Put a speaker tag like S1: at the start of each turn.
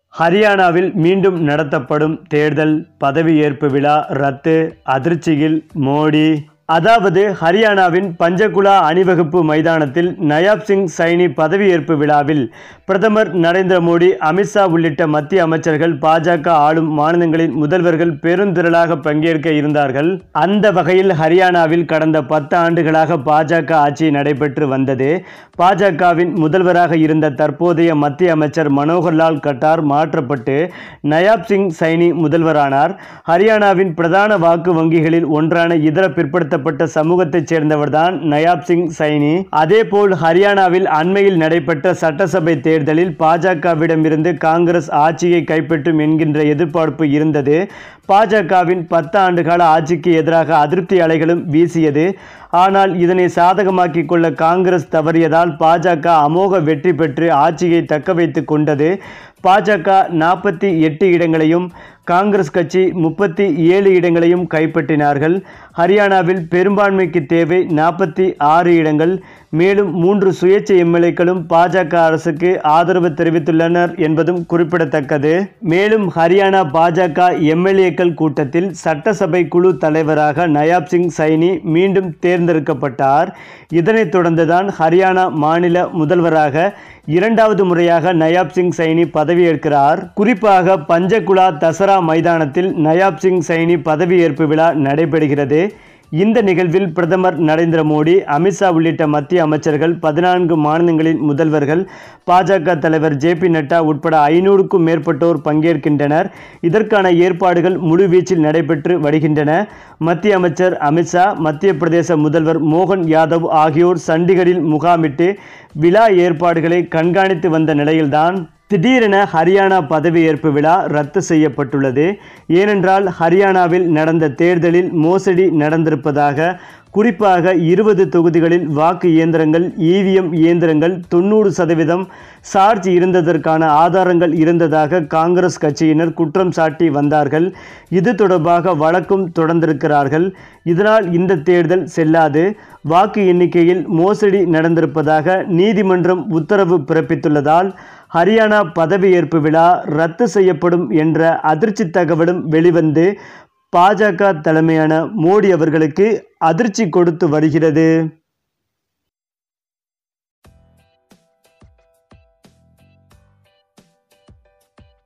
S1: ஹரியானாவில் மீண்டும் நடத்தப்படும் தேர்தல் பதவியேற்பு விழா ரத்து அதிர்ச்சியில் மோடி அதாவது ஹரியானாவின் பஞ்சகுலா அணிவகுப்பு மைதானத்தில் நயாப் சிங் சைனி பதவியேற்பு விழாவில் பிரதமர் நரேந்திர மோடி அமித்ஷா உள்ளிட்ட மத்திய அமைச்சர்கள் பாஜக ஆளும் மாநிலங்களின் முதல்வர்கள் பெருந்திரளாக பங்கேற்க இருந்தார்கள் அந்த வகையில் ஹரியானாவில் கடந்த பத்து ஆண்டுகளாக பாஜக ஆட்சி நடைபெற்று வந்தது பாஜகவின் முதல்வராக இருந்த தற்போதைய மத்திய அமைச்சர் மனோகர்லால் கட்டார் மாற்றப்பட்டு நயாப் சிங் சைனி முதல்வரானார் ஹரியானாவின் பிரதான வாக்கு வங்கிகளில் ஒன்றான இதர பிற்படுத்தப்பட்ட சமூகத்தைச் சேர்ந்தவர்தான் நயாப் சிங் சைனி அதேபோல் ஹரியானாவில் அண்மையில் நடைபெற்ற சட்டசபை தேர்தலில் பாஜகவிடமிருந்து காங்கிரஸ் ஆட்சியை கைப்பற்றும் என்கின்ற எதிர்பார்ப்பு இருந்தது பாஜகவின் பத்து ஆண்டுகால ஆட்சிக்கு எதிராக அதிருப்தி அலைகளும் வீசியது ஆனால் இதனை சாதகமாக்கிக் கொள்ள காங்கிரஸ் தவறியதால் பாஜக அமோக வெற்றி பெற்று ஆட்சியை தக்க வைத்து கொண்டது பாஜக நாற்பத்தி எட்டு இடங்களையும் காங்கிரஸ் கட்சி முப்பத்தி ஏழு இடங்களையும் கைப்பற்றினார்கள் ஹரியானாவில் பெரும்பான்மைக்கு தேவை நாற்பத்தி ஆறு இடங்கள் மேலும் மூன்று சுயேட்சை எம்எல்ஏக்களும் பாஜக அரசுக்கு ஆதரவு தெரிவித்துள்ளனர் என்பதும் குறிப்பிடத்தக்கது மேலும் ஹரியானா பாஜக எம்எல்ஏக்கள் கூட்டத்தில் சட்டசபை குழு தலைவராக நயாப் சிங் சைனி மீண்டும் தேர்ந்தெடுக்கப்பட்டார் இதனைத் தொடர்ந்துதான் ஹரியானா மாநில முதல்வராக இரண்டாவது முறையாக நயாப் சிங் சைனி பதவியேற்கிறார் குறிப்பாக பஞ்சகுலா தசரா மைதானத்தில் நயாப் சிங் சைனி பதவியேற்பு விழா நடைபெறுகிறது இந்த நிகழ்வில் பிரதமர் நரேந்திர மோடி அமித்ஷா உள்ளிட்ட மத்திய அமைச்சர்கள் பதினான்கு மாநிலங்களின் முதல்வர்கள் பாஜக தலைவர் ஜே பி நட்டா உட்பட ஐநூறுக்கும் மேற்பட்டோர் பங்கேற்கின்றனர் இதற்கான ஏற்பாடுகள் முழுவீச்சில் நடைபெற்று வருகின்றன மத்திய அமைச்சர் அமித்ஷா மத்திய பிரதேச முதல்வர் மோகன் யாதவ் ஆகியோர் சண்டிகரில் முகாமிட்டு விழா ஏற்பாடுகளை கண்காணித்து வந்த நிலையில்தான் திடீரென ஹரியானா பதவியேற்பு விழா ரத்து செய்யப்பட்டுள்ளது ஏனென்றால் ஹரியானாவில் நடந்த தேர்தலில் மோசடி நடந்திருப்பதாக குறிப்பாக இருபது தொகுதிகளில் வாக்கு இயந்திரங்கள் இவிஎம் இயந்திரங்கள் தொண்ணூறு சதவீதம் சார்ஜ் இருந்ததற்கான ஆதாரங்கள் இருந்ததாக காங்கிரஸ் கட்சியினர் குற்றம் சாட்டி வந்தார்கள் இது தொடர்பாக வழக்கும் தொடர்ந்திருக்கிறார்கள் இதனால் இந்த தேர்தல் செல்லாது வாக்கு எண்ணிக்கையில் மோசடி நடந்திருப்பதாக நீதிமன்றம் உத்தரவு பிறப்பித்துள்ளதால் ஹரியானா பதவியேற்பு விழா ரத்து செய்யப்படும் என்ற அதிர்ச்சி தகவலும் வெளிவந்து பாஜக தலைமையான மோடி அவர்களுக்கு அதிர்ச்சி கொடுத்து வருகிறது